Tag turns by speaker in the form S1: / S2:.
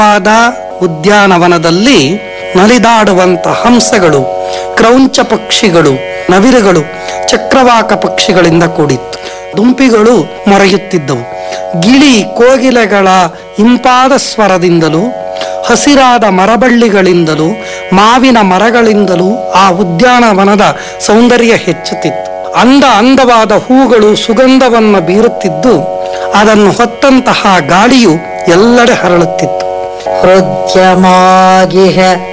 S1: ಆದ ಉದ್ಯಾನವನದಲ್ಲಿ ನಲಿದಾಡುವಂತ ಹಂಸಗಳು ಕ್ರೌಂಚ ಪಕ್ಷಿಗಳು ನವಿರುಗಳು ಚಕ್ರವಾಕ ಪಕ್ಷಿಗಳಿಂದ ಕೂಡಿತ್ತು ದುಂಪಿಗಳು ಮೊರೆಯುತ್ತಿದ್ದವು ಗಿಳಿ ಕೋಗಿಲೆಗಳ ಇಂಪಾದ ಸ್ವರದಿಂದಲೂ ಹಸಿರಾದ ಮರಬಳ್ಳಿಗಳಿಂದಲೂ ಮಾವಿನ ಮರಗಳಿಂದಲೂ ಆ ಉದ್ಯಾನವನದ ಸೌಂದರ್ಯ ಹೆಚ್ಚುತ್ತಿತ್ತು ಅಂದ ಅಂದವಾದ ಹೂಗಳು ಸುಗಂಧವನ್ನು ಬೀರುತ್ತಿದ್ದು ಅದನ್ನು ಹೊತ್ತಂತಹ ಗಾಳಿಯು ಎಲ್ಲೆಡೆ ಹರಳುತ್ತಿತ್ತು
S2: ಹೃದ್ಯಮಾಗಿಹ